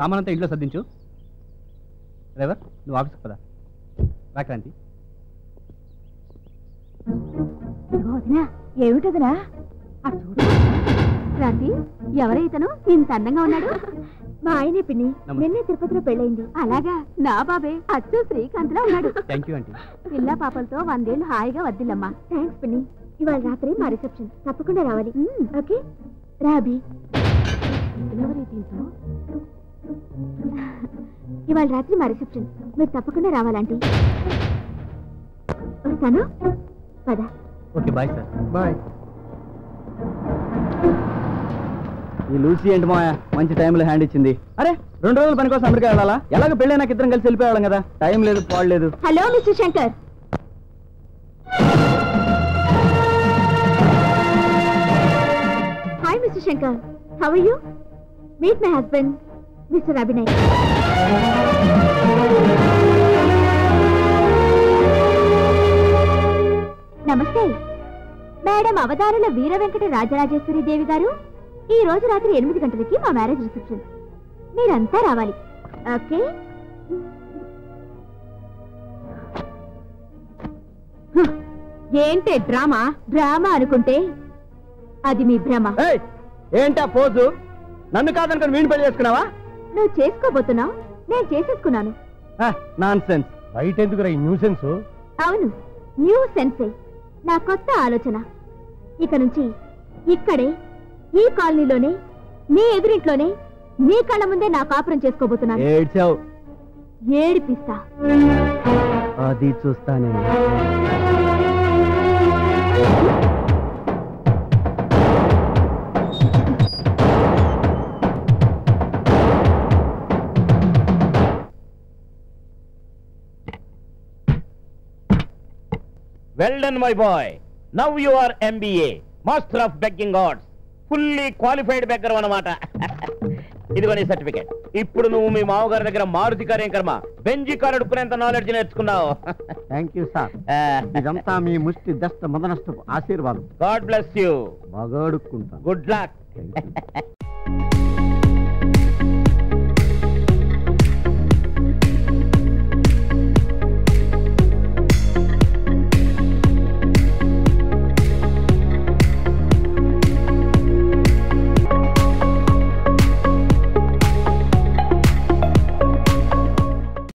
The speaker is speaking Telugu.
సామానంతా ఇంట్లో సర్దించు డ్రైవర్ నువ్వు ఆఫీస్కి పదా రా క్రాంతి వదినా ఏమిటదినా అటు చూడు క్రాంతి ఎవరైతను ఇంత అందంగా ఉన్నాడు మా ఆయనే పిన్ని నమస్తే. నిన్నే తిరుపతిలో పెళ్ళైంది అలాగా నా బాబే అచ్చు శ్రీకాంత్ లో ఉన్నాడు థ్యాంక్ యూ ఆంటీ పిల్ల పాపలతో వందేళ్లు హాయిగా వద్దిల్లమ్మా థ్యాంక్స్ పిన్ని ఇవాళ రాత్రి మా రిసెప్షన్ తప్పకుండా రావాలి ఓకే రాబి ఇవాళ రాత్రి మా రిసెప్షన్ మీరు తప్పకుండా రావాలంటీ వస్తాను పద ఓకే బాయ్ సార్ బాయ్ ఈ లూసీ ఏంటి మా మంచి టైంలో హ్యాండ్ ఇచ్చింది అరే రెండు రోజుల పని కోసం అమెరికా వెళ్ళాలా ఎలాగో పెళ్ళి నాకు ఇద్దరం కలిసి వెళ్ళిపోయాం కదా టైం లేదు పాడలేదు hello mister Shankar hi mister Shankar how are you meet my husband mister Abhinay నమస్తే మేడం అవతారుల వీర వెంకట రాజరాజేశ్వరి దేవి గారు ఈ రోజు రాత్రి ఎనిమిది గంటలకి మా మ్యారేజ్ రిసెప్షన్ మీరంతా రావాలి ఓకే ఏంటే డ్రామా డ్రామా అనుకుంటే అది మీ భ్రమ ఏంటా పోజు నన్ను కాదనుకొని వీణి పెళ్లి చేసుకున్నావా నువ్వు చేసుకోబోతున్నావు నేను చేసేసుకున్నాను నాన్ సెన్స్ బయట ఎందుకురా ఈ న్యూసెన్స్ అవును న్యూ సెన్సే నా కొత్త ఆలోచన ఇక నుంచి ఇక్కడే ఈ కాలనీలోనే నీ ఎదురింట్లోనే నీ కళ్ళ ముందే నా కాపురం చేసుకోబోతున్నాను ఏడ్చావు ఏడిపిస్తా అది చూస్తానే well done my boy now you are MBA master of begging arts fully qualified beggar అన్నమాట ఇదిగో నీ సర్టిఫికేట్ ఇప్పుడు నువ్వు మీ మామగారి దగ్గర మారుతి కార్యం కర్మ బెంజి కారు అడుక్కునేంత నాలెడ్జ్ నేర్చుకున్నావు థ్యాంక్ యూ సార్ ఇదంతా మీ ముష్టి దస్త మదనస్తు ఆశీర్వాదం గాడ్ బ్లెస్ యూ బాగా అడుక్కుంటాను గుడ్ లక్ Thank you.